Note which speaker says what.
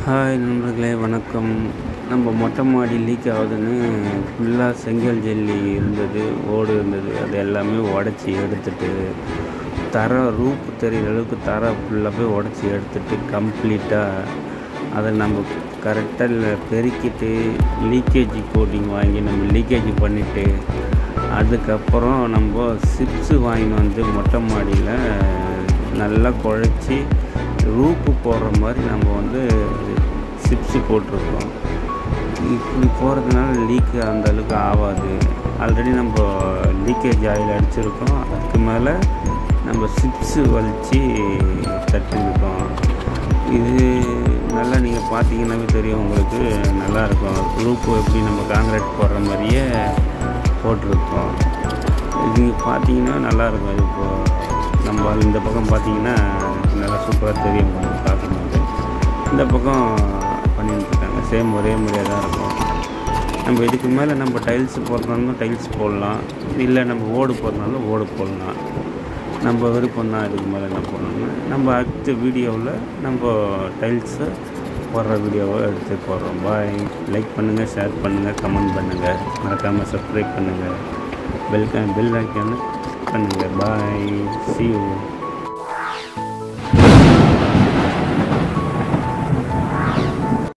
Speaker 1: hi நண்பர்களே வணக்கம் நம்ம மொட்டை மாடி லீக் ஆகுதுன்னு ஃபுல்லாக செங்கல் ஜல்லி இருந்தது ஓடு இருந்தது அது எல்லாமே உடச்சி எடுத்துட்டு தர ரூப் தெரிகிற அளவுக்கு தர ஃபுல்லாக போய் உடச்சி எடுத்துட்டு கம்ப்ளீட்டாக அதை நம்ம கரெக்டாக பெருக்கிட்டு லீக்கேஜ் கோட்டிங் வாங்கி நம்ம லீக்கேஜ் பண்ணிவிட்டு அதுக்கப்புறம் நம்ம சிப்ஸு வாங்கின்னு வந்து மொட்டை மாடியில் நல்லா குழச்சி ரூப்பு போடுற மாதிரி நம்ம வந்து சிப்ஸு போட்டிருக்கோம் இப்படி போகிறதுனால லீக்கு அந்த அளவுக்கு ஆகாது ஆல்ரெடி நம்ம லீக்கேஜ் ஆயில் அடிச்சிருக்கோம் அதுக்கு மேலே நம்ம சிப்ஸு வலித்து தட்டிருக்கோம் இது நல்லா நீங்கள் பார்த்தீங்கன்னாவே தெரியும் உங்களுக்கு நல்லாயிருக்கும் ரூப்பு எப்படி நம்ம காங்கிரீட் போடுற மாதிரியே போட்டிருக்கோம் இது நீங்கள் பார்த்தீங்கன்னா நல்லாயிருக்கும் இது இப்போ நம்ம இந்த பக்கம் பார்த்தீங்கன்னா நல்லா சூப்பராக தெரியும் உங்களுக்கு பார்க்கும்போது இந்த பக்கம் பண்ணிட்டு இருக்காங்க சேம் ஒரே மாதிரியாக தான் இருக்கும் நம்ம இதுக்கு மேலே நம்ம டைல்ஸ் போடுறதுனாலும் டைல்ஸ் போடலாம் இல்லை நம்ம ஓடு போடுறதுனாலும் ஓடு போடலாம் நம்ம விருப்பம் தான் இதுக்கு மேலே என்ன பண்ணணும்னு நம்ம அடுத்த வீடியோவில் நம்ம டைல்ஸை போடுற வீடியோவை எடுத்து போடுறோம் பாய் லைக் பண்ணுங்கள் ஷேர் பண்ணுங்கள் கமெண்ட் பண்ணுங்கள் மறக்காமல் சப்ஸ்கிரைப் பண்ணுங்கள் பெல் பெல் ஐக்கானு பண்ணுங்கள் பாய் சி யூ